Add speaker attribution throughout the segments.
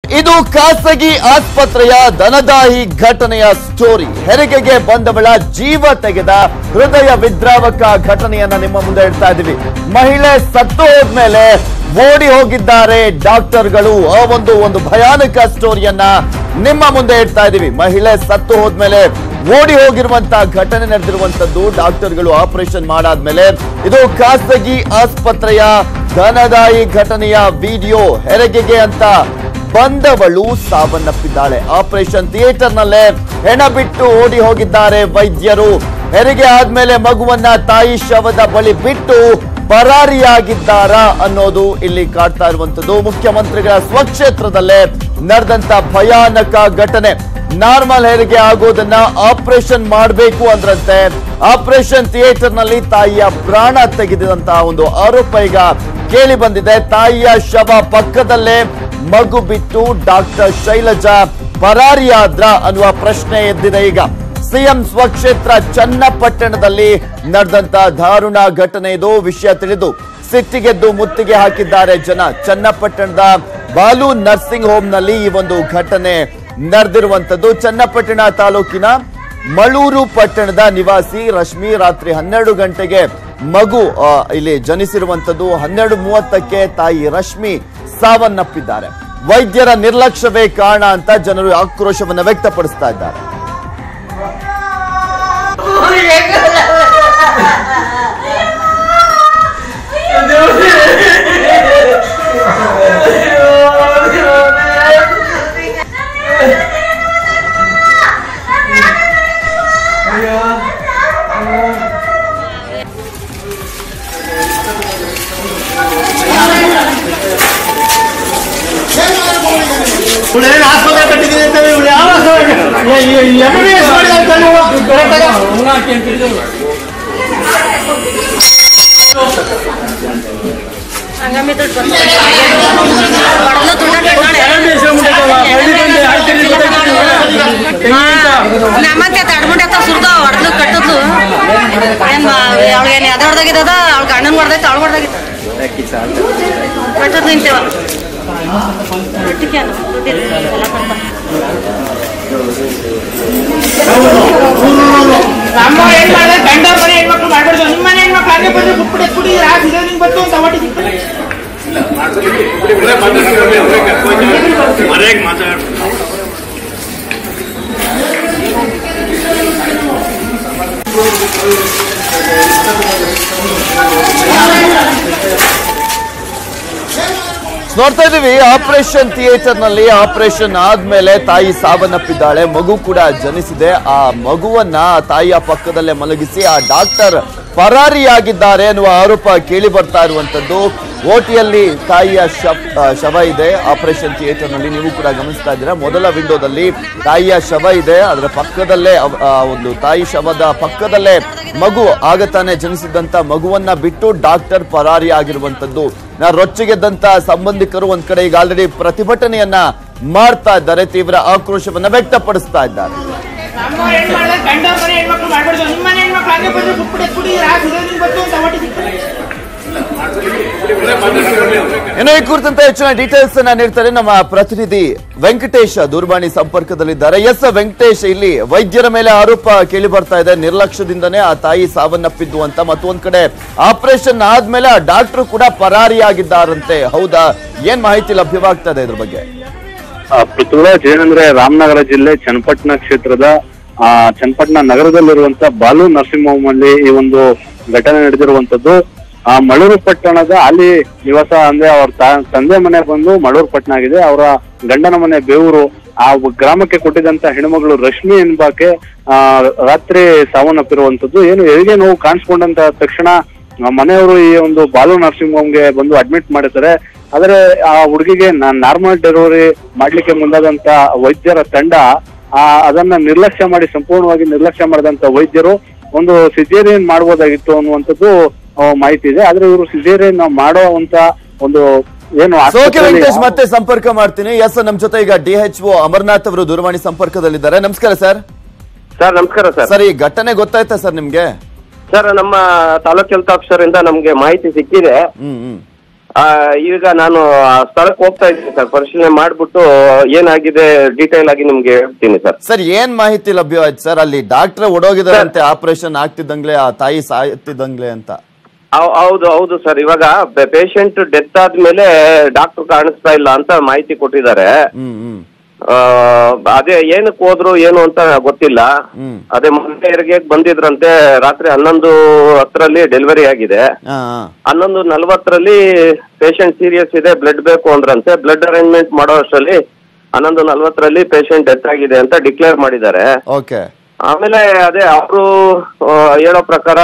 Speaker 1: ಇದು ಖಾಸಗಿ ಆಸ್ಪತ್ರೆಯ ದನದಾಹಿ ಘಟನೆಯ ಸ್ಟೋರಿ ಹೆರಿಗೆಗೆ ಬಂದವಳ ಜೀವ ತೆಗೆದ ಹೃದಯ ವಿದ್ರಾವಕ ಘಟನೆಯನ್ನ ನಿಮ್ಮ ಮುಂದೆ ಇಡ್ತಾ ಇದ್ದೀವಿ ಮಹಿಳೆ ಸತ್ತು ಹೋದ್ಮೇಲೆ ಓಡಿ ಹೋಗಿದ್ದಾರೆ ಡಾಕ್ಟರ್ಗಳು ಆ ಒಂದು ಒಂದು ಭಯಾನಕ ಸ್ಟೋರಿಯನ್ನ ನಿಮ್ಮ ಮುಂದೆ ಇಡ್ತಾ ಇದ್ದೀವಿ ಮಹಿಳೆ ಸತ್ತು ಹೋದ್ಮೇಲೆ ಓಡಿ ಹೋಗಿರುವಂತ ಘಟನೆ ನಡೆದಿರುವಂತದ್ದು ಡಾಕ್ಟರ್ಗಳು ಆಪರೇಷನ್ ಮಾಡಾದ್ಮೇಲೆ ಇದು ಖಾಸಗಿ ಆಸ್ಪತ್ರೆಯ ಧನದಾಯಿ ಘಟನೆಯ ವಿಡಿಯೋ ಹೆರಿಗೆಗೆ ಅಂತ ಬಂದವಳು ಸಾವನ್ನಪ್ಪಿದ್ದಾಳೆ ಆಪರೇಷನ್ ಥಿಯೇಟರ್ ನಲ್ಲೇ ಹೆಣ ಬಿಟ್ಟು ಓಡಿ ಹೋಗಿದ್ದಾರೆ ವೈದ್ಯರು ಹೆರಿಗೆ ಆದ್ಮೇಲೆ ಮಗುವನ್ನ ತಾಯಿ ಶವದ ಬಳಿ ಬಿಟ್ಟು ಪರಾರಿಯಾಗಿದ್ದಾರಾ ಅನ್ನೋದು ಇಲ್ಲಿ ಕಾಡ್ತಾ ಇರುವಂತದ್ದು ಮುಖ್ಯಮಂತ್ರಿಗಳ ಸ್ವಕ್ಷೇತ್ರದಲ್ಲೇ ನಡೆದಂತ ಭಯಾನಕ ಘಟನೆ ನಾರ್ಮಲ್ ಹೆರಿಗೆ ಆಗೋದನ್ನ ಆಪರೇಷನ್ ಮಾಡಬೇಕು ಅಂದ್ರಂತೆ ಆಪರೇಷನ್ ಥಿಯೇಟರ್ ನಲ್ಲಿ ತಾಯಿಯ ಪ್ರಾಣ ತೆಗೆದಂತಹ ಒಂದು ಆರೋಪ ಈಗ ಕೇಳಿ ಬಂದಿದೆ ತಾಯಿಯ ಶವ ಪಕ್ಕದಲ್ಲೇ ಮಗು ಬಿಟ್ಟು ಡಾಕ್ಟರ್ ಶೈಲಜಾ ಪರಾರಿಯಾದ್ರ ಅನ್ನುವ ಪ್ರಶ್ನೆ ಎದ್ದಿದೆ ಈಗ ಸಿಎಂ ಸ್ವಕ್ಷೇತ್ರ ಚನ್ನಪಟ್ಟಣದಲ್ಲಿ ನಡೆದಂತ ದಾರುಣ ಘಟನೆ ಇದು ವಿಷಯ ತಿಳಿದು ಸಿಟ್ಟಿಗೆದ್ದು ಮುತ್ತಿಗೆ ಹಾಕಿದ್ದಾರೆ ಜನ ಚನ್ನಪಟ್ಟಣದ ಬಾಲು ನರ್ಸಿಂಗ್ ಹೋಮ್ ನಲ್ಲಿ ಈ ಒಂದು ಘಟನೆ ನಡೆದಿರುವಂತದ್ದು ಚನ್ನಪಟ್ಟಣ ತಾಲೂಕಿನ ಮಳೂರು ಪಟ್ಟಣದ ನಿವಾಸಿ ರಶ್ಮಿ ರಾತ್ರಿ ಹನ್ನೆರಡು ಗಂಟೆಗೆ ಮಗು ಆ, ಇಲ್ಲಿ ಜನಿಸಿರುವಂತದ್ದು ಹನ್ನೆರಡು ಮೂವತ್ತಕ್ಕೆ ತಾಯಿ ರಶ್ಮಿ ಸಾವನ್ನಪ್ಪಿದ್ದಾರೆ ವೈದ್ಯರ ನಿರ್ಲಕ್ಷ್ಯವೇ ಕಾರಣ ಅಂತ ಜನರು ಆಕ್ರೋಶವನ್ನು ವ್ಯಕ್ತಪಡಿಸ್ತಾ ಇದ್ದಾರೆ
Speaker 2: ಇವಳೇನು ಆಸ್ಪತ್ರೆ ಕಟ್ಟಿದ್ದೀನಿ ಅಂತ ಇವಳು ಯಾವ ಎಮ್ ಬಿ ಎಸ್ ಮಾಡಿದ ಅಂತ ನೀವು ಕರೆಕ್ಟಾಗಿ
Speaker 3: ಹಂಗಮ್ಮಿ ದುಡ್ಡು ಬಡಲು ದುಡ್ಡು ನಮ್ಮಂತೆ ತಡ್ಬಿಟ್ಟು ಎತ್ತ ಸುರ್ದ ಹೊಡೆದು ಕಟ್ಟದ್ಲು ಏನ್ ಅವಳಿಗೆ ಎದೆ ಹೊಡೆದಾಗಿದ್ದದ ಅವಳ ಗಂಡನ ಹೊಡೆದೈತೆ ಅವಳು ಹೊಡೆದಾಗಿದ್ದ ಕಟ್ಟದ್ ನಿಂತೇವ ದುಡ್ಡಿಗೆ ದುಡ್ಡಿಲ್ಲ ಎಲ್ಲ ಕೊಡ್ತಾರೆ
Speaker 2: ನಮ್ಮ ಏನ್ ಮಾಡಿದ್ರೆ ಗಂಡ ಮನೆ ಹೆಣ್ಮಕ್ಳು ಮಾಡ್ಬಾರ್ದು ನಿಮ್ಮ ಮನೆ ಹೆಣ್ಮಕ್ಳು ಹಾಗೆ ಬಂದ್ರೆ ಬಿಟ್ಬಿಡಿ ಎತ್ಬಿಡಿ ರಾತ್ ಇದೆ ನಿಂಗೆ ಬಂತು ಅಂತ ಹೊಟ್ಟಿ
Speaker 4: ಮರ್ಯಾಗ ಮಾತಾಡ
Speaker 1: ನೋಡ್ತಾ ಇದೀವಿ ಆಪರೇಷನ್ ಥಿಯೇಟರ್ ನಲ್ಲಿ ಆಪರೇಷನ್ ಆದ್ಮೇಲೆ ತಾಯಿ ಸಾವನ್ನಪ್ಪಿದ್ದಾಳೆ ಮಗು ಕೂಡ ಜನಿಸಿದೆ ಆ ಮಗುವನ್ನ ಆ ತಾಯಿಯ ಪಕ್ಕದಲ್ಲೇ ಮಲಗಿಸಿ ಆ ಡಾಕ್ಟರ್ ಪರಾರಿಯಾಗಿದ್ದಾರೆ ಎನ್ನುವ ಆರೋಪ ಕೇಳಿ ಬರ್ತಾ ಇರುವಂತದ್ದು ಓಟಿಯಲ್ಲಿ ತಾಯಿಯ ಶವ್ ಆ, ಶವ ಇದೆ ಆಪರೇಷನ್ ಥಿಯೇಟರ್ ನಲ್ಲಿ ನೀವು ಕೂಡ ಗಮನಿಸ್ತಾ ಇದ್ದೀರಾ ಮೊದಲ ವಿಂಡೋದಲ್ಲಿ ತಾಯಿಯ ಶವ ಇದೆ ಅದರ ಪಕ್ಕದಲ್ಲೇ ಅವ್- ಆ ಒಂದು ತಾಯಿ ಶವದ ಪಕ್ಕದಲ್ಲೇ ಮಗು ಆಗ ತಾನೇ ಜನಿಸಿದಂತ ಮಗುವನ್ನ ಬಿಟ್ಟು ಡಾಕ್ಟರ್ ಪರಾರಿ ಆಗಿರುವಂತದ್ದು ನಾ ರೊಚ್ಚಿಗೆದ್ದಂತ ಸಂಬಂಧಿಕರು ಒಂದ್ ಕಡೆ ಈಗ ಆಲ್ರೆಡಿ ಪ್ರತಿಭಟನೆಯನ್ನ ಮಾಡ್ತಾ ಇದ್ದಾರೆ ತೀವ್ರ ಆಕ್ರೋಶವನ್ನ ವ್ಯಕ್ತಪಡಿಸ್ತಾ ಇದ್ದಾರೆ
Speaker 2: ನಮ್ಮ ಏನ್ ಮಾಡಿದ್ರೆ ಗಂಡ ಮನೆ ಹೆಣ್ಮಕ್ಳು ಮಾಡ್ಬಾರ್ದು ನಿಮ್ಮ ಮನೆ ಹೆಣ್ಮಕ್ಳು ಹಾಗೆ ಬಂದ್ರೆ ಬಿಟ್ಬಿಡಿ ಎತ್ಬಿಡಿ ರಾತ್ ಇದೆ ನಿಂಗೆ ಬಂತು ಅಂತ ಹೊಟ್ಟಿ
Speaker 1: ಇನ್ನು ಈ ಕುರಿತಂತೆ ಹೆಚ್ಚಿನ ಡೀಟೇಲ್ಸ್ ಅನ್ನ ನೀಡ್ತಾರೆ ನಮ್ಮ ಪ್ರತಿನಿಧಿ ವೆಂಕಟೇಶ್ ದೂರವಾಣಿ ಸಂಪರ್ಕದಲ್ಲಿದ್ದಾರೆ ಎಸ್ ವೆಂಕಟೇಶ್ ಇಲ್ಲಿ ವೈದ್ಯರ ಮೇಲೆ ಆರೋಪ ಕೇಳಿ ಬರ್ತಾ ಇದೆ ನಿರ್ಲಕ್ಷ್ಯದಿಂದನೇ ಆ ತಾಯಿ ಸಾವನ್ನಪ್ಪಿದ್ದು ಅಂತ ಮತ್ತೊಂದ್ ಕಡೆ ಆಪರೇಷನ್ ಆದ್ಮೇಲೆ ಆ ಡಾಕ್ಟರ್ ಕೂಡ ಪರಾರಿಯಾಗಿದ್ದಾರಂತೆ ಹೌದಾ ಏನ್ ಮಾಹಿತಿ ಲಭ್ಯವಾಗ್ತಾ ಇದೆ ಇದ್ರ ಬಗ್ಗೆ
Speaker 5: ಆ, ಪೃಥ್ವಿರಾಜ್ ಏನಂದ್ರೆ ರಾಮನಗರ ಜಿಲ್ಲೆ ಚನ್ನಪಟ್ಟಣ ಕ್ಷೇತ್ರದ ಆ ಚನ್ನಪಟ್ಟಣ ನಗರದಲ್ಲಿರುವಂತ ಬಾಲು ನರ್ಸಿಂಗ್ ಹೋಮ್ ಅಲ್ಲಿ ಈ ಒಂದು ಘಟನೆ ನಡೆದಿರುವಂತದ್ದು ಆ ಮಳೂರು ಪಟ್ಟಣದ ಅಲ್ಲಿ ನಿವಾಸ ಅಂದ್ರೆ ಅವ್ರ ತ- ತಂದೆ ಮನೆ ಬಂದು ಮಳೂರು ಪಟ್ಟಣ ಆಗಿದೆ ಅವರ ಗಂಡನ ಮನೆ ಬೇವೂರು ಆ ಗ್ರಾಮಕ್ಕೆ ಕೊಟ್ಟಿದ್ದಂತ ಹೆಣ್ಮಗಳು ರಶ್ಮಿ ಎಂಬಾಕೆ ಆ ರಾತ್ರಿ ಸಾವನ್ನಪ್ಪಿರುವಂತದ್ದು ಏನು ಹೆರಿಗೆ ನೋವು ಕಾಣಿಸ್ಕೊಂಡಂತ ತಕ್ಷಣ ಆ ಮನೆಯವರು ಈ ಒಂದು ಬಾಲು ನರ್ಸಿಂಗ್ ಹೋಮ್ಗೆ ಬಂದು ಅಡ್ಮಿಟ್ ಮಾಡಿರ್ತಾರೆ ಆದ್ರೆ ಆ ಹುಡುಗಿಗೆ ನಾರ್ಮಲ್ ಡೆಲಿವರಿ ಮಾಡ್ಲಿಕ್ಕೆ ಮುಂದಾದಂತ ವೈದ್ಯರ ತಂಡ ಆ ಅದನ್ನ ನಿರ್ಲಕ್ಷ್ಯ ಮಾಡಿ ಸಂಪೂರ್ಣವಾಗಿ ನಿರ್ಲಕ್ಷ್ಯ ಮಾಡಿದಂತ ವೈದ್ಯರು ಒಂದು ಸಿಜೇರಿಯನ್ ಮಾಡ್ಬೋದಾಗಿತ್ತು ಅನ್ನುವಂಥದ್ದು ಆ, ಮಾಹಿತಿ ಇದೆ ಆದ್ರೆ ಇವರು ಸಿಜೇರಿಯನ್ ಮಾಡುವಂತ ಒಂದು ಏನು
Speaker 1: ಓಕೆ
Speaker 5: ಆಸ್ಪತ್ರೆಯಲ್ಲಿ
Speaker 1: ವೆಂಕಟೇಶ್ ಮತ್ತೆ ಸಂಪರ್ಕ ಮಾಡ್ತೀನಿ ಎಸ್ ನಮ್ ಜೊತೆ ಈಗ ಡಿ ಎಚ್ ಒ ಅಮರ್ನಾಥ್ ಅವರು ದೂರವಾಣಿ ಸಂಪರ್ಕದಲ್ಲಿದ್ದಾರೆ ನಮಸ್ಕಾರ ಸರ್
Speaker 6: ಸರ್ ನಮಸ್ಕಾರ ಸರ್
Speaker 1: ಸರ್ ಈ ಘಟನೆ ಗೊತ್ತಾಯ್ತಾ ಸರ್ ನಿಮ್ಗೆ
Speaker 6: ಸರ್ ನಮ್ಮ ತಾಲೂಕ್ ಹೆಲ್ತ್ ಆಫೀಸರ್ ಇಂದ ನಮ್ಗೆ ಮಾಹಿತಿ ಸಿಕ್ಕಿದೆ
Speaker 1: ಹ್ಮ್ ಹ್ಮ್
Speaker 6: ಆ, ಈಗ ನಾನು ಆ ಸ್ಥಳಕ್ಕೆ ಹೋಗ್ತಾ ಇದ್ದೀನಿ ಸರ್ ಪರಿಶೀಲನೆ ಮಾಡ್ಬಿಟ್ಟು ಏನಾಗಿದೆ ಡೀಟೇಲ್ ಆಗಿ ನಿಮ್ಗೆ ಹೇಳ್ತೀನಿ ಸರ್
Speaker 1: ಸರ್ ಏನ್ ಮಾಹಿತಿ ಲಭ್ಯವಾಯ್ತು ಸರ್ ಅಲ್ಲಿ ಡಾಕ್ಟರ್ ಒಡೋಗಿದಾರಂತೆ ಆಪರೇಷನ್ ಆಗ್ತಿದ್ದಂಗ್ಲೆ ಆ ತಾಯಿ ಸಾಯ್ತಿದ್ದಂಗ್ಲೆ ಅಂತ
Speaker 6: ಹೌ- ಹೌದು ಹೌದು ಸರ್ ಇವಾಗ ಪೇಷಂಟ್ ಡೆತ್ ಆದ್ಮೇಲೆ ಡಾಕ್ಟರ್ ಕಾಣಿಸ್ತಾ ಇಲ್ಲ ಅಂತ ಮಾಹಿತಿ ಕೊಟ್ಟಿದ್ದಾರೆ
Speaker 1: ಹ್ಮ್ ಹ್ಮ್
Speaker 6: ಆ, ಅದೇ ಏನಕ್ಕೆ ಹೋದ್ರು ಏನು ಅಂತ ಗೊತ್ತಿಲ್ಲ
Speaker 1: ಹ್ಮ್.
Speaker 6: ಅದೇ ಮೊನ್ನೆ ಹೆರಿಗೆ ಬಂದಿದ್ರಂತೆ ರಾತ್ರಿ ಹನ್ನೊಂದು ಹತ್ತರಲ್ಲಿ ಡೆಲಿವರಿ ಆಗಿದೆ
Speaker 1: ಹಾ ಹಾ.
Speaker 6: ಹನ್ನೊಂದು ನಲ್ವತ್ತರಲ್ಲಿ ಪೇಷಂಟ್ ಸೀರಿಯಸ್ ಇದೆ ಬ್ಲಡ್ ಬೇಕು ಅಂದ್ರಂತೆ ಬ್ಲಡ್ ಅರೇಂಜ್ಮೆಂಟ್ ಮಾಡೋ ಅಷ್ಟರಲ್ಲಿ ಹನ್ನೊಂದು ನಲ್ವತ್ತರಲ್ಲಿ ಪೇಷಂಟ್ ಡೆತ್ ಆಗಿದೆ ಅಂತ ಡಿಕ್ಲೇರ್ ಮಾಡಿದ್ದಾರೆ
Speaker 1: ಓಕೆ
Speaker 6: ಆಮೇಲೆ ಅದೇ ಅವರು ಹೇಳೋ ಪ್ರಕಾರ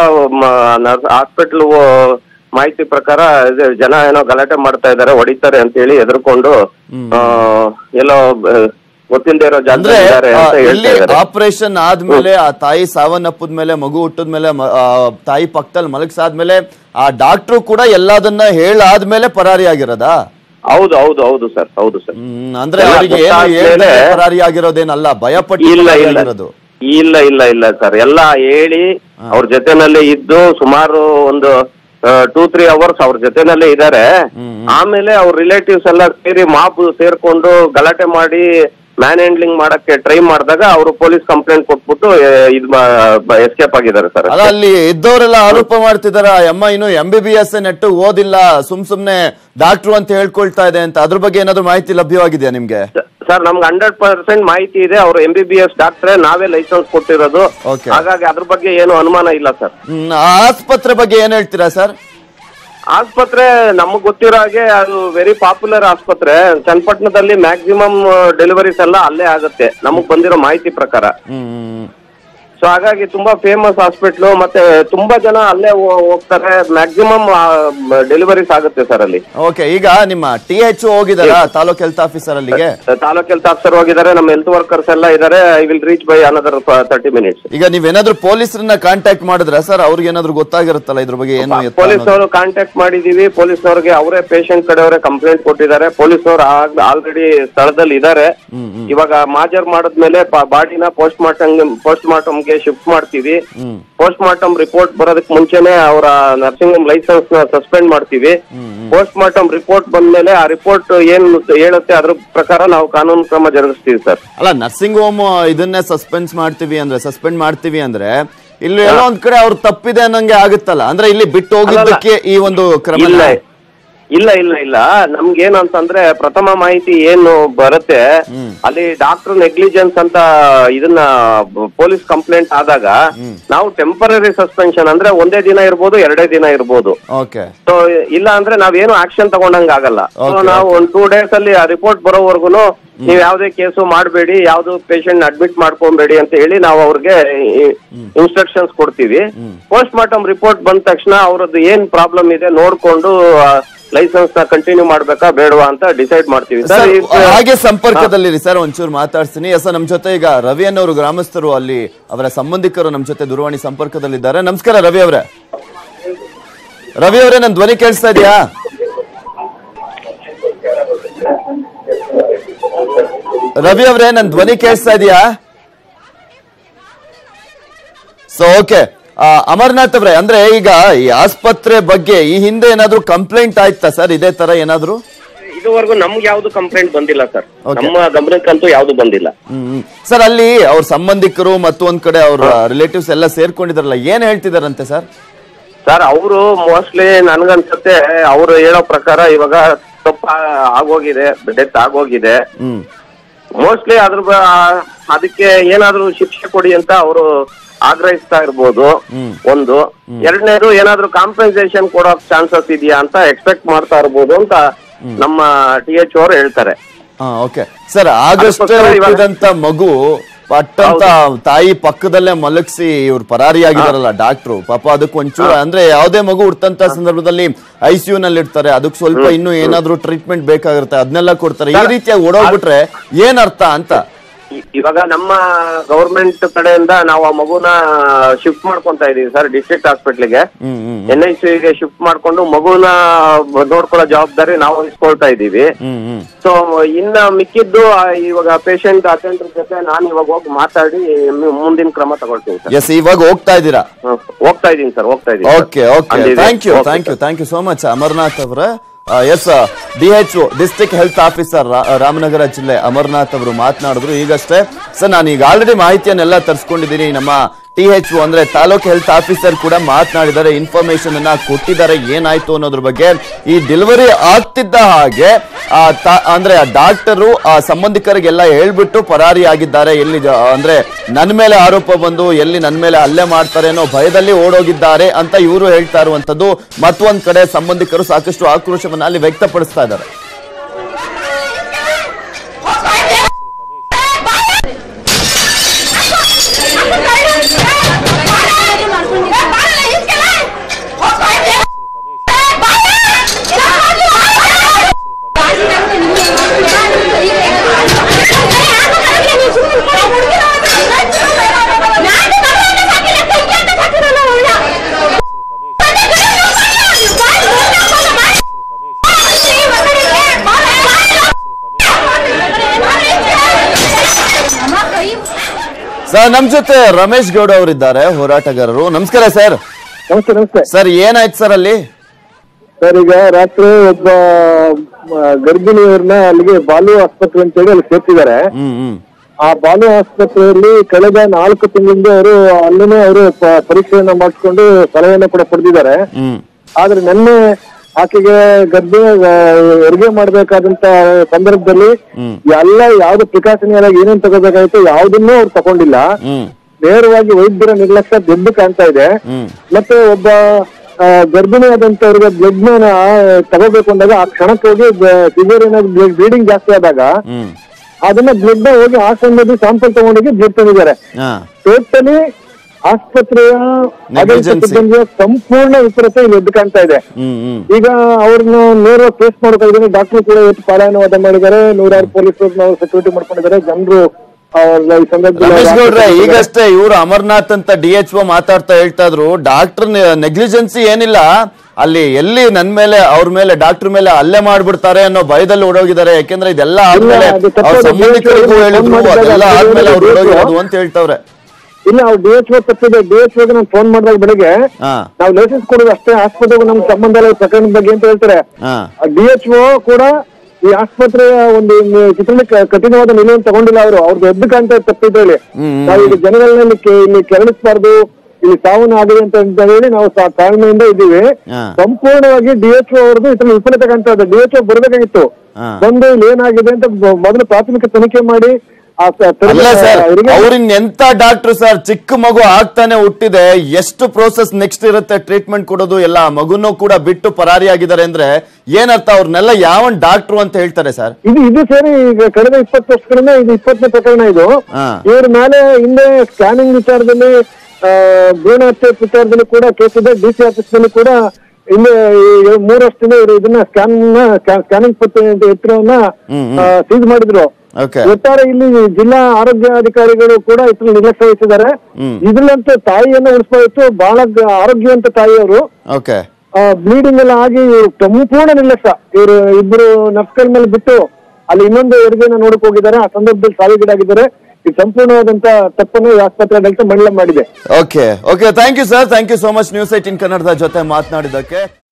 Speaker 6: ಹಾಸ್ಪಿಟಲ್ ಮಾಹಿತಿ ಪ್ರಕಾರ ಇದೆ, ಜನ ಏನೋ ಗಲಾಟೆ ಮಾಡ್ತಾ ಇದ್ದಾರೆ ಹೊಡಿತಾರೆ ಅಂತ ಹೇಳಿ ಎದುರ್ಕೊಂಡು ಆ, ಎಲ್ಲೋ ಆ, ಗೊತ್ತಿಲ್ಲದೆ ಇರೋ
Speaker 1: ಅಂದ್ರೆ
Speaker 6: ಜಾಗದಲ್ಲಿ ಇದ್ದಾರೆ
Speaker 1: ಆ,
Speaker 6: ಅಂತ
Speaker 1: ಇಲ್ಲಿ
Speaker 6: ಹೇಳ್ತಾ ಇದ್ದಾರೆ
Speaker 1: ಆಪರೇಷನ್ ಆದ್ಮೇಲೆ ಆ ತಾಯಿ ಸಾವನ್ನಪ್ಪದ ಮೇಲೆ ಮಗು ಹುಟ್ಟದ್ಮೇಲೆ ಮ- ಆ, ತಾಯಿ ಪಕ್ಕದಲ್ಲಿ ಮಲಗಿಸಾದ್ಮೇಲೆ ಆ ಡಾಕ್ಟ್ರು ಕೂಡ ಎಲ್ಲದನ್ನ ಹೇಳಾದ್ಮೇಲೆ ಪರಾರಿ ಆಗಿರೋದಾ
Speaker 6: ಹೌದು ಹೌದು ಹೌದು ಸರ್ ಹೌದು ಸರ್
Speaker 1: ಹ್ಮ್, ಅಂದ್ರೆ
Speaker 6: ಎಲ್ಲ
Speaker 1: ಅವರಿಗೆ ಏನು
Speaker 6: ಗೊತ್ತಾದ್ಮೇಲೆ-
Speaker 1: ಹೇಳ್ದೆ ಪರಾರಿ ಆಗಿರೋದೇನಲ್ಲ ಭಯಪಟ್ಟು
Speaker 6: ಇಲ್ಲ
Speaker 1: ಪರಾರಿ
Speaker 6: ಇಲ್ಲ
Speaker 1: ಆಗಿರೋದು
Speaker 6: ಇಲ್ಲ ಇಲ್ಲ ಇಲ್ಲ ಸರ್ ಎಲ್ಲ ಹೇಳಿ ಅವ್ರ ಜೊತೆನಲ್ಲೇ ಇದ್ದು ಸುಮಾರು ಒಂದು ಟೂ ತ್ರೀ ಅವರ್ಸ್ ಅವ್ರ ಜೊತೆನಲ್ಲೇ ಇದ್ದಾರೆ ಆಮೇಲೆ ಅವ್ರ ರಿಲೇಟಿವ್ಸ್ ಎಲ್ಲ ಸೇರಿ ಮಾಪ್ ಸೇರ್ಕೊಂಡು ಗಲಾಟೆ ಮಾಡಿ ಮ್ಯಾನ್ ಹ್ಯಾಂಡ್ಲಿಂಗ್ ಮಾಡಕ್ಕೆ ಟ್ರೈ ಮಾಡಿದಾಗ ಅವರು ಪೊಲೀಸ್ ಕಂಪ್ಲೇಂಟ್ ಕೊಟ್ಬಿಟ್ಟು ಆ, ಇದು ಎಸ್ಕೇಪ್ ಆಗಿದ್ದಾರೆ ಸರ್
Speaker 1: ಅಲ್ಲ ಅಲ್ಲಿ ಇದ್ದವರೆಲ್ಲ ಆರೋಪ ಮಾಡ್ತಿದಾರ ಅಮ್ಮ ಇನ್ನು ಎಂ ಬಿ ಬಿ ಎಸ್ ನೆಟ್ಟು ಓದಿಲ್ಲ ಸುಮ್ ಸುಮ್ನೆ ಡಾಕ್ಟ್ರು ಅಂತ ಹೇಳ್ಕೊಳ್ತಾ ಇದೆ ಅಂತ ಅದ್ರ ಬಗ್ಗೆ ಏನಾದ್ರು ಮಾಹಿತಿ ಲಭ್ಯವಾಗಿದೆಯಾ ನಿಮ್ಗೆ
Speaker 6: ಸರ್ ನಮ್ಗೆ ಹಂಡ್ರೆಡ್ ಪರ್ಸೆಂಟ್ ಮಾಹಿತಿ ಇದೆ ಅವರು ಎಂ ಬಿ ಬಿ ಎಸ್ ಡಾಕ್ಟ್ರೆ ನಾವೇ ಲೈಸೆನ್ಸ್ ಕೊಟ್ಟಿರೋದು
Speaker 1: Okay.
Speaker 6: ಹಾಗಾಗಿ ಅದ್ರ ಬಗ್ಗೆ ಏನು ಅನುಮಾನ ಇಲ್ಲ ಸರ್
Speaker 1: ಹ್ಮ್, ಆ ಆಸ್ಪತ್ರೆ ಬಗ್ಗೆ ಏನ್ ಹೇಳ್ತೀರಾ ಸರ್
Speaker 6: ಆಸ್ಪತ್ರೆ ನಮಗ್ ಗೊತ್ತಿರೋ ಹಾಗೆ ಅದು ವೆರಿ ಪಾಪ್ಯುಲರ್ ಆಸ್ಪತ್ರೆ ಚನ್ನಪಟ್ಟಣದಲ್ಲಿ ಮ್ಯಾಕ್ಸಿಮಮ್ ಡೆಲಿವರೀಸ್ ಎಲ್ಲ ಅಲ್ಲೇ ಆಗುತ್ತೆ ನಮಗ್ ಬಂದಿರೋ ಮಾಹಿತಿ ಪ್ರಕಾರ
Speaker 1: ಹ್ಮ್ ಹ್ಮ್
Speaker 6: ಸೊ ಹಾಗಾಗಿ ತುಂಬಾ ಫೇಮಸ್ ಹಾಸ್ಪಿಟ್ಲು ಮತ್ತೆ ತುಂಬಾ ಜನ ಅಲ್ಲೇ ಹೋ- ಹೋಗ್ತಾರೆ ಮ್ಯಾಕ್ಸಿಮಮ್ ಡೆಲಿವರೀಸ್ ಆಗುತ್ತೆ ಸರ್ ಅಲ್ಲಿ
Speaker 1: ಓಕೆ ಈಗ ನಿಮ್ಮ ಟಿ ಎಚ್ ಹೋಗಿದಾರ ತಾಲೂಕ್ ಹೆಲ್ತ್ ಆಫೀಸರ್ ಅಲ್ಲಿಗೆ
Speaker 6: ತಾಲೂಕ್ ಹೆಲ್ತ್ ಆಫೀಸರ್ ಹೋಗಿದ್ದಾರೆ ನಮ್ಮ ಹೆಲ್ತ್ ವರ್ಕರ್ಸ್ ಎಲ್ಲ ಇದ್ದಾರೆ I will reach by another thirty minutes
Speaker 1: ಈಗ ನೀವೇನಾದ್ರೂ ಪೊಲೀಸರನ್ನ ಕಾಂಟ್ಯಾಕ್ಟ್ ಮಾಡಿದ್ರ ಸರ್ ಅವ್ರಿಗೆ ಏನಾದ್ರು ಗೊತ್ತಾಗಿರುತ್ತಲ್ಲ ಇದ್ರ ಬಗ್ಗೆ ಏನು ಎತ್ತ
Speaker 6: ಪೊಲೀಸ್
Speaker 1: ಅನ್ನೋದು?
Speaker 6: ಅವರು ಕಾಂಟ್ಯಾಕ್ಟ್ ಮಾಡಿದೀವಿ ಪೊಲೀಸ್ ಅವರಿಗೆ ಅವರೇ ಪೇಷಂಟ್ ಕಡೆಯವರೇ ಕಂಪ್ಲೇಂಟ್ ಕೊಟ್ಟಿದ್ದಾರೆ ಪೊಲೀಸ್ ಅವರು ಆಲ್ರೆಡಿ ಸ್ಥಳದಲ್ಲಿ ಇದ್ದಾರೆ ಇವಾಗ ಮಾಜರ್ ಮಾಡಿದ್ಮೇಲೆ ಬಾಡಿನ ಪೋಸ್ಟ್ ಮಾರ್ಟಮ್ ಪೋಸ್ಟ್ ಮಾರ್ಟಮ್ಗೆ ಶಿಫ್ಟ್ ಮಾಡ್ತೀವಿ ಪೋಸ್ಟ್ ಮಾರ್ಟಮ್ ರಿಪೋರ್ಟ್ ಬರೋದಕ್ಕೆ ಮುಂಚೆನೆ ಅವರ ನರ್ಸಿಂಗ್ ಹೋಮ್ ಲೈಸೆನ್ಸ್ ನ ಸಸ್ಪೆಂಡ್ ಮಾಡ್ತೀವಿ ಪೋಸ್ಟ್ ಮಾರ್ಟಮ್ ರಿಪೋರ್ಟ್ ಬಂದ್ಮೇಲೆ ಆ ರಿಪೋರ್ಟ್ ಏನ್ ಹೇಳುತ್ತೆ ಅದ್ರ ಪ್ರಕಾರ ನಾವು ಕಾನೂನು ಕ್ರಮ ಜರುಗಿಸ್ತೀವಿ ಸರ್
Speaker 1: ಅಲ್ಲ ನರ್ಸಿಂಗ್ ಹೋಮ್ ಇದನ್ನೇ ಸಸ್ಪೆನ್ಸ್ ಮಾಡ್ತೀವಿ ಅಂದ್ರೆ ಸಸ್ಪೆಂಡ್ ಮಾಡ್ತೀವಿ ಅಂದ್ರೆ ಇಲ್ಲಿ ಎಲ್ಲೋ ಒಂದ್ ಕಡೆ ಅವ್ರು ತಪ್ಪಿದೆ ಅನ್ನಂಗೆ ಆಗುತ್ತಲ್ಲ ಅಂದ್ರೆ ಇಲ್ಲಿ ಬಿಟ್ಟು ಹೋಗಿದ್ದಕ್ಕೆ ಈ ಒಂದು ಕ್ರಮ
Speaker 6: ಇಲ್ಲ ಇಲ್ಲ ಇಲ್ಲ ಇಲ್ಲ ನಮ್ಗೆ ಏನು ಅಂತಂದ್ರೆ ಪ್ರಥಮ ಮಾಹಿತಿ ಏನು ಬರುತ್ತೆ ಅಲ್ಲಿ ಡಾಕ್ಟರ್ ನೆಗ್ಲಿಜೆನ್ಸ್ ಅಂತ ಇದನ್ನ ಪೊಲೀಸ್ ಕಂಪ್ಲೇಂಟ್ ಆದಾಗ ನಾವು ಟೆಂಪರರಿ ಸಸ್ಪೆನ್ಷನ್ ಅಂದ್ರೆ ಒಂದೇ ದಿನ ಇರ್ಬೋದು ಎರಡೇ ದಿನ ಇರ್ಬೋದು
Speaker 1: ಓಕೆ
Speaker 6: ಸೊ ಇಲ್ಲ ಅಂದ್ರೆ ನಾವೇನು ಆಕ್ಷನ್ ತಗೊಂಡಂಗ ಆಗಲ್ಲ ಸೊ
Speaker 1: Okay,
Speaker 6: ನಾವು ಒಂದ್ ಟೂ ಡೇಸ್ ಅಲ್ಲಿ ಆ ರಿಪೋರ್ಟ್ ಬರೋವರೆಗೂ ನೀವ್ ಯಾವ್ದೇ ಕೇಸು ಮಾಡಬೇಡಿ ಯಾವ್ದು ಪೇಷಂಟ್ ಅಡ್ಮಿಟ್ ಮಾಡ್ಕೊಂಬೇಡಿ ಅಂತ ಹೇಳಿ ನಾವು ಅವ್ರಿಗೆ ಇನ್ಸ್ಟ್ರಕ್ಷನ್ಸ್ ಕೊಡ್ತೀವಿ ಪೋಸ್ಟ್ ಮಾರ್ಟಮ್ ರಿಪೋರ್ಟ್ ಬಂದ ತಕ್ಷಣ ಅವ್ರದ್ದು ಏನ್ ಪ್ರಾಬ್ಲಮ್ ಇದೆ ನೋಡ್ಕೊಂಡು ಲೈಸೆನ್ಸ್ ನ ಕಂಟಿನ್ಯೂ ಮಾಡ್ಬೇಕಾ ಬೇಡವಾ ಅಂತ ಡಿಸೈಡ್ ಮಾಡ್ತೀವಿ
Speaker 1: ಸರ್
Speaker 6: ಸರ್ ಇದು-
Speaker 1: ಹಾಗೆ ಸಂಪರ್ಕದಲ್ಲಿರಿ ಸರ್ ಒಂಚೂರು ಮಾತಾಡ್ತೀನಿ ಎಸ್ ನಮ್ ಜೊತೆ ಈಗ ರವಿ ಅನ್ನೋರು ಗ್ರಾಮಸ್ಥರು ಅಲ್ಲಿ ಅವರ ಸಂಬಂಧಿಕರು ನಮ್ ಜೊತೆ ದೂರವಾಣಿ ಸಂಪರ್ಕದಲ್ಲಿದ್ದಾರೆ ನಮಸ್ಕಾರ ರವಿ ಅವರೇ ರವಿ ಅವರೇ ನನ್ ಧ್ವನಿ ಕೇಳಿಸ್ತಾ ಇದೆಯಾ ರವಿ ಅವರೇ ನನ್ ಧ್ವನಿ ಕೇಳಿಸ್ತಾ ಇದೆಯಾ ಸೊ ಓಕೆ ಅಮರ್ನಾಥ್ ಅವರೇ ಅಂದ್ರೆ ಈಗ ಈ ಆಸ್ಪತ್ರೆ ಬಗ್ಗೆ ಈ ಹಿಂದೆ ಏನಾದ್ರೂ ಕಂಪ್ಲೇಂಟ್ ಆಯ್ತಾ ಸರ್ ಇದೇ ತರ ಏನಾದ್ರೂ
Speaker 6: ಇದುವರೆಗೂ ನಮ್ಗೆ ಯಾವ್ದು ಕಂಪ್ಲೇಂಟ್ ಬಂದಿಲ್ಲ ಸರ್
Speaker 1: Okay.
Speaker 6: ನಮ್ಮ ಗಮನಕ್ಕಂತೂ ಯಾವ್ದು ಬಂದಿಲ್ಲ
Speaker 1: ಹ್ಮ್ ಸರ್ ಅಲ್ಲಿ ಅವ್ರ ಸಂಬಂಧಿಕರು ಮತ್ತೊಂದ್ ಕಡೆ ಅವ್ರ ರಿಲೇಟಿವ್ಸ್ ಎಲ್ಲ ಸೇರ್ಕೊಂಡಿದಾರಲ್ಲ ಏನ್ ಹೇಳ್ತಿದಾರಂತೆ ಸರ್
Speaker 6: ಸರ್ ಅವರು ಮೋಸ್ಟ್ಲಿ ನನ್ಗನ್ಸುತ್ತೆ ಅವರು ಹೇಳೋ ಪ್ರಕಾರ ಇವಾಗ ತಪ್ಪ ಆಗೋಗಿದೆ ಡೆತ್ ಆಗೋಗಿದೆ
Speaker 1: ಹ್ಮ್
Speaker 6: ಮೋಸ್ಟ್ಲಿ ಅದ್ರ ಬ- ಅದಕ್ಕೆ ಏನಾದ್ರೂ ಶಿಕ್ಷೆ ಕೊಡಿ ಅಂತ ಅವರು ಆಗ್ರಹಿಸ್ತಾ ಇರ್ಬೋದು ಒಂದು ಎರಡನೇದು ಏನಾದ್ರೂ ಕಾಂಪನ್ಸೇಷನ್ ಕೊಡೋ ಚಾನ್ಸಸ್ ಇದೆಯಾ ಅಂತ ಎಕ್ಸ್ಪೆಕ್ಟ್ ಮಾಡ್ತಾ ಇರ್ಬೋದು ಅಂತ ನಮ್ಮ ಟಿ ಎಚ್ ಅವರು ಹೇಳ್ತಾರೆ
Speaker 1: ಹಾ ಓಕೆ ಸರ್ ಆಗಸ್ಟ್
Speaker 6: ಅದಕ್ಕೋಸ್ಕರ ಇವಾಗ-
Speaker 1: ಹುಟ್ಟಿದಂತ ಮಗು ಪಟ್ಟಂತ ತಾಯಿ ಪಕ್ಕದಲ್ಲೇ ಮಲಗಿಸಿ ಇವ್ರು ಪರಾರಿಯಾಗಿದಾರಲ್ಲ ಡಾಕ್ಟ್ರು ಪಾಪ ಅದಕ್ಕೆ ಒಂಚೂರು ಅಂದ್ರೆ ಯಾವ್ದೇ ಮಗು ಹುಟ್ಟಂತ ಸಂದರ್ಭದಲ್ಲಿ ಐ ಸಿ ಯು ನಲ್ಲಿ ಇರ್ತಾರೆ ಅದಕ್ಕೆ ಸ್ವಲ್ಪ ಇನ್ನೂ ಏನಾದ್ರೂ ಟ್ರೀಟ್ಮೆಂಟ್ ಬೇಕಾಗಿರುತ್ತೆ ಅದನ್ನೆಲ್ಲ ಕೊಡ್ತಾರೆ ಈ ರೀತಿಯಾಗಿ ಓಡೋಗ್ಬಿಟ್ರೆ ಏನ್ ಅರ್ಥ ಅಂತ
Speaker 6: ಇ- ಇವಾಗ ನಮ್ಮ ಗವರ್ಮೆಂಟ್ ಕಡೆಯಿಂದ ನಾವು ಆ ಮಗುನ ಶಿಫ್ಟ್ ಮಾಡ್ಕೊಂತ ಇದೀವಿ ಸರ್ ಡಿಸ್ಟ್ರಿಕ್ಟ್ ಹಾಸ್ಪಿಟ್ಲಿಗೆ
Speaker 1: ಹ್ಮ್ ಹ್ಮ್
Speaker 6: ಎನ್ ಐ ಗೆ ಶಿಫ್ಟ್ ಮಾಡ್ಕೊಂಡು ಮಗುನ ನೋಡ್ಕೊಳ್ಳೋ ಜವಾಬ್ದಾರಿ ನಾವು ವಹಿಸ್ಕೊಳ್ತಾ ಇದ್ದೀವಿ
Speaker 1: ಹ್ಮ್ ಹ್ಮ್
Speaker 6: ಸೊ ಇನ್ನ ಮಿಕ್ಕಿದ್ದು ಆ, ಇವಾಗ ಪೇಷಂಟ್ ಅಟೆಂಡರ್ ಜೊತೆ ನಾನು ಇವಾಗ ಹೋಗಿ ಮಾತಾಡಿ ಮು- ಮುಂದಿನ ಕ್ರಮ ತಗೊಳ್ತೀನಿ ಸರ್
Speaker 1: ಎಸ್ ಇವಾಗ ಹೋಗ್ತಾ ಇದ್ದೀರಾ
Speaker 6: ಹ್ಮ್. ಹೋಗ್ತಾ ಇದ್ದೀನಿ ಸರ್ ಹೋಗ್ತಾ ಇದ್ದೀನಿ
Speaker 1: okay okay thank you thank you thank you so much Amarnath ಅವರ S D H district health officer Ramanagara ಜಿಲ್ಲೆ ಅಮರ್ನಾಥ್ ಅವರು ಮಾತನಾಡಿದ್ರು ಈಗಷ್ಟೇ ಸರ್ ನಾನು ಈಗ ಆಲ್ರೆಡಿ ಮಾಹಿತಿಯನ್ನೆಲ್ಲ ತರಿಸ್ಕೊಂಡಿದ್ದೀನಿ ನಮ್ಮ ಟಿ ಎಚ್ ಅಂದ್ರೆ ತಾಲೂಕ್ ಹೆಲ್ತ್ ಆಫೀಸರ್ ಕೂಡ ಮಾತನಾಡಿದ್ದಾರೆ ಇನ್ಫಾರ್ಮೇಶನ್ ಅನ್ನ ಕೊಟ್ಟಿದ್ದಾರೆ ಏನಾಯ್ತು ಅನ್ನೋದ್ರ ಬಗ್ಗೆ ಈ ಡೆಲಿವರಿ ಆಗ್ತಿದ್ದ ಹಾಗೆ ಆ ತಾ- ಅಂದ್ರೆ ಡಾಕ್ಟರು ಆ ಸಂಬಂಧಿಕರಿಗೆಲ್ಲ ಹೇಳ್ಬಿಟ್ಟು ಪರಾರಿ ಆಗಿದ್ದಾರೆ ಎಲ್ಲಿ ಜ- ಅಂದ್ರೆ ನನ್ನ ಮೇಲೆ ಆರೋಪ ಬಂದು ಎಲ್ಲಿ ನನ್ನ ಮೇಲೆ ಹಲ್ಲೆ ಮಾಡ್ತಾರೆ ಅನ್ನೋ ಭಯದಲ್ಲಿ ಓಡೋಗಿದ್ದಾರೆ ಅಂತ ಇವರು ಹೇಳ್ತಾ ಇರುವಂತದ್ದು ಮತ್ತೊಂದ್ ಕಡೆ ಸಂಬಂಧಿಕರು ಸಾಕಷ್ಟು ಆಕ್ರೋಶವನ್ನ ಅಲ್ಲಿ ವ್ಯಕ್ತಪಡಿಸ್ತಾ ಇದ್ದಾರೆ ಸರ್ ನಮ್ ಜೊತೆ ರಮೇಶ್ ಗೌಡ ಅವರಿದ್ದಾರೆ ಹೋರಾಟಗಾರರು ನಮಸ್ಕಾರ ಸರ್
Speaker 4: ನಮಸ್ತೆ ನಮಸ್ತೆ
Speaker 1: ಸರ್ ಏನಾಯ್ತು ಸರ್ ಅಲ್ಲಿ
Speaker 4: ಸರ್ ಈಗ ರಾತ್ರಿ ಒಬ್ಬ ಮ, ಗರ್ಭಿಣಿಯವ್ರನ್ನ ಅಲ್ಲಿಗೆ ಬಾಲು ಆಸ್ಪತ್ರೆ ಅಂತ ಹೇಳಿ ಅಲ್ಲಿ ಸೇರ್ತಿದ್ದಾರೆ
Speaker 1: ಹ್ಮ್ ಹ್ಮ್
Speaker 4: ಆ ಬಾಲು ಆಸ್ಪತ್ರೆಯಲ್ಲಿ ಕಳೆದ ನಾಲ್ಕು ತಿಂಗಳಿಂದ ಅವರು ಅಲ್ಲೇ ಅವರು ಪರೀಕ್ಷೆಯನ್ನ ಮಾಡಿಸ್ಕೊಂಡು ಸಲಹೆಯನ್ನ ಕೂಡ ಪಡೆದಿದ್ದಾರೆ
Speaker 1: ಹ್ಮ್
Speaker 4: ಆದ್ರೆ ನಿನ್ನೆ ಆಕೆಗೆ ಗರ್ಭ ಹೆರಿಗೆ ಮಾಡ್ಬೇಕಾದಂತ ಸಂದರ್ಭದಲ್ಲಿ ಎಲ್ಲ ಯಾವ್ದು ಪ್ರಿಕಾಷನರಿ ಆಗಿ ಏನೇನ್ ತಗೋಬೇಕಾಗಿತ್ತು ಯಾವ್ದನ್ನೂ ಅವ್ರು ತಗೊಂಡಿಲ್ಲ
Speaker 1: ಹ್ಮ್
Speaker 4: ನೇರವಾಗಿ ವೈದ್ಯರ ನಿರ್ಲಕ್ಷ್ಯ ಗೆದ್ದು ಕಾಣ್ತಾ ಇದೆ
Speaker 1: ಹ್ಮ್
Speaker 4: ಮತ್ತೆ ಒಬ್ಬ ಆ, ಗರ್ಭಿಣಿ ಆದಂತವ್ರಿಗೆ ಬ್ಲಡ್ ನ ತಗೋಬೇಕು ಅಂದಾಗ ಆ ಕ್ಷಣಕ್ಕೆ ಹೋಗಿ ಸಿವಿಯರ್ ಬ್ಲೀಡಿಂಗ್ ಜಾಸ್ತಿ ಆದಾಗ
Speaker 1: ಹ್ಮ್
Speaker 4: ಅದನ್ನ ಬ್ಲಡ್ ನ ಹೋಗಿ ಆ ಸಂಬಂಧಿ ಸ್ಯಾಂಪಲ್ ತಗೊಂಡೋಗಿ ಬ್ಲಡ್ ತಂದಿದ್ದಾರೆ
Speaker 1: ಹಾ
Speaker 4: ಟೋಟಲಿ ಆಸ್ಪತ್ರೆಯ ಆಡಳಿತ
Speaker 1: Negligence.
Speaker 4: ಸಿಬ್ಬಂದಿಯ ಸಂಪೂರ್ಣ ವಿಫಲತೆ ಇಲ್ಲಿ ಎದ್ದು ಕಾಣ್ತಾ ಇದೆ
Speaker 1: ಹ್ಮ್ ಹ್ಮ್
Speaker 4: ಈಗ ಅವ್ರನ್ನ ನೇರವಾಗಿ ಕೇಸ್ ಮಾಡ್ತಾ ಇದ್ದಾರೆ ಡಾಕ್ಟರ್ ಕೂಡ ಇವತ್ತು ಪಾರಾಯಣವಾದ ಮಾಡಿದ್ದಾರೆ ನೂರಾರು ಪೊಲೀಸರು ನಾವು ಸೆಕ್ಯೂರಿಟಿ ಮಾಡ್ಕೊಂಡಿದ್ದಾರೆ ಜನರು ಈ ಸಂದರ್ಭದಲ್ಲಿ
Speaker 1: ರಮೇಶ್ ಗೌಡ್ರೆ ಈಗಷ್ಟೇ ಇವರು ಅಮರ್ನಾಥ್ ಅಂತ ಡಿ ಎಚ್ ಒ ಮಾತಾಡ್ತಾ ಹೇಳ್ತಾ ಇದ್ರು ಡಾಕ್ಟರ್ ನೆಗ್ಲಿಜೆನ್ಸಿ ಏನಿಲ್ಲ ಅಲ್ಲಿ ಎಲ್ಲಿ ನನ್ ಮೇಲೆ ಅವ್ರ ಮೇಲೆ ಡಾಕ್ಟರ್ ಮೇಲೆ ಹಲ್ಲೆ ಮಾಡ್ಬಿಡ್ತಾರೆ ಅನ್ನೋ ಭಯದಲ್ಲಿ ಓಡೋಗಿದ್ದಾರೆ ಯಾಕೆಂದ್ರೆ ಇದೆಲ್ಲ ಆದ್ಮೇಲೆ
Speaker 4: ಅದು ತಪ್ಪು.
Speaker 1: ಅವ್ರ ಸಂಬಂಧಿಕರಿಗೂ ಹೇಳಿದ್ರು ಅದೆಲ್ಲ ಆದ್ಮೇಲೆ ಅವ್ರು ಓಡೋಗಿರೋದು ಅಂತ ಹೇಳ್ತಾವ್ರೆ
Speaker 4: ಇಲ್ಲ ಅವ್ರು ಡಿ ಎಚ್ ಓ ತಪ್ಪಿದೆ ಡಿ ಎಚ್ ಓಗೆ ನಾನು ಫೋನ್ ಮಾಡಿದಾಗ ಬೆಳಿಗ್ಗೆ
Speaker 1: ಹಾ
Speaker 4: ನಾವು ಲೈಸೆನ್ಸ್ ಕೊಡೋದು ಅಷ್ಟೇ ಆಸ್ಪತ್ರೆಗೂ ನಮ್ಗೆ ಸಂಬಂಧ ಇಲ್ಲ ಈ ಪ್ರಕರಣದ ಬಗ್ಗೆ ಅಂತ ಹೇಳ್ತಾರೆ
Speaker 1: ಹಾ
Speaker 4: ಡಿ ಎಚ್ ಓ ಕೂಡ ಈ ಆಸ್ಪತ್ರೆಯ ಒಂದು ಚಿತ್ರಣ ಕಠಿಣವಾದ ನಿಲುವನ್ನು ತಗೊಂಡಿಲ್ಲ ಅವರು ಅವ್ರದ್ದು ಎದ್ದು ಕಾಣ್ತಾ ತಪ್ಪಿದೆ ಹೇಳಿ ನಾವು ಈಗ ಜನಗಳನ್ನ ಇಲ್ಲಿ ಕೆ- ಇಲ್ಲಿ ಕೆರಳಿಸಬಾರ್ದು ಇಲ್ಲಿ ಸಾವನ್ನ ಆಗಿದೆ ಅಂತ ಅಂತ ಹೇಳಿ ನಾವು ಸಾ- ತಾಳ್ಮೆಯಿಂದ ಇದ್ದೀವಿ
Speaker 1: ಹಾ.
Speaker 4: ಸಂಪೂರ್ಣವಾಗಿ ಡಿ ಎಚ್ ಓ ಅವ್ರದ್ದು ಇದ್ರಲ್ಲಿ ವಿಫಲತೆ ಕಾಣ್ತಾ ಇದೆ ಡಿ ಎಚ್ ಓ ಬರ್ಬೇಕಾಗಿತ್ತು
Speaker 1: ಹಾ.
Speaker 4: ಬಂದು ಇಲ್ಲಿ ಏನಾಗಿದೆ ಅಂತ ಬ- ಮೊದಲು ಪ್ರಾಥಮಿಕ ತನಿಖೆ ಮಾಡಿ ಆ ಸ-
Speaker 1: ಅಲ್ಲ ಸರ್
Speaker 4: ಅವರಿಗೆ
Speaker 1: ಅವ್ರಿನ್ ಎಂತ ಡಾಕ್ಟರ್ ಸರ್ ಚಿಕ್ಕ ಮಗು ಆಗ್ತಾನೆ ಹುಟ್ಟಿದೆ ಎಷ್ಟು ಪ್ರೋಸೆಸ್ ನೆಕ್ಸ್ಟ್ ಇರುತ್ತೆ ಟ್ರೀಟ್ಮೆಂಟ್ ಕೊಡೋದು ಎಲ್ಲ ಮಗುನು ಕೂಡ ಬಿಟ್ಟು ಪರಾರಿಯಾಗಿದ್ದಾರೆ ಅಂದ್ರೆ ಏನರ್ಥ ಅವ್ರನ್ನೆಲ್ಲ ಯಾವನ್ ಡಾಕ್ಟ್ರು ಅಂತ ಹೇಳ್ತಾರೆ ಸರ್
Speaker 4: ಇದು ಇದು ಸೇರಿ ಈಗ ಕಳೆದ ಇಪ್ಪತ್ತು ವರ್ಷಗಳಿಂದ ಇದು ಇಪ್ಪತ್ತನೇ ಪ್ರಕರಣ ಇದು
Speaker 1: ಹಾ.
Speaker 4: ಇವ್ರ ಮೇಲೆ ಹಿಂದೆ ಸ್ಕ್ಯಾನಿಂಗ್ ವಿಚಾರದಲ್ಲಿ ಆ, ಭ್ರೂಣ ಹತ್ಯೆ ವಿಚಾರದಲ್ಲಿ ಕೂಡ ಕೇಸ್ ಇದೆ ಡಿ ಸಿ ಆಫೀಸ್ ನಲ್ಲಿ ಕೂಡ ಹಿಂದೆ ಈ ಮೂರು ವರ್ಷದಿಂದ ಇವರು ಇದನ್ನ ಸ್ಕ್ಯಾನ್ ಸ್ಕ್ಯಾನಿಂಗ್ ಪತ್ತೆ ಎತ್ತರವನ್ನ ಸೀಸ್ ಮಾಡಿದ್ರು
Speaker 1: ಓಕೆ
Speaker 4: ಒಟ್ಟಾರೆ ಇಲ್ಲಿ ಜಿಲ್ಲಾ ಆರೋಗ್ಯಾಧಿಕಾರಿಗಳು ಕೂಡ ಇದ್ರ ನಿರ್ಲಕ್ಷ್ಯ ವಹಿಸಿದ್ದಾರೆ ಇದ್ರಲ್ಲಂತೂ ತಾಯಿಯನ್ನ ಉಳಿಸ್ಬೋದಿತ್ತು ಬಹಳ ಗ- ಆರೋಗ್ಯವಂತ ತಾಯಿಯವರು
Speaker 1: ಓಕೆ
Speaker 4: ಬ್ಲೀಡಿಂಗ್ ಎಲ್ಲ ಆಗಿ ಇವ್ರು ಸಂಪೂರ್ಣ ನಿರ್ಲಕ್ಷ್ಯ ಇವರು ಇಬ್ಬರು ನರ್ಸ್ಗಳ ಮೇಲೆ ಬಿಟ್ಟು ಅಲ್ಲಿ ಇನ್ನೊಂದು ಹೆರಿಗೆನ ನೋಡಕ್ ಹೋಗಿದ್ದಾರೆ ಆ ಸಂದರ್ಭದಲ್ಲಿ ಸಾವಿಗೀಡಾಗಿದ್ದಾರೆ ಈ ಸಂಪೂರ್ಣವಾದಂತ ತಪ್ಪನ್ನು ಈ ಆಸ್ಪತ್ರೆ ಆಡಳಿತ ಮಹಿಳೆ ಮಾಡಿದೆ
Speaker 1: okay okay thank you sir thank you so much news eighteen ಕನ್ನಡದ ಜೊತೆ ಮಾತನಾಡಿದ್ದಕ್ಕೆ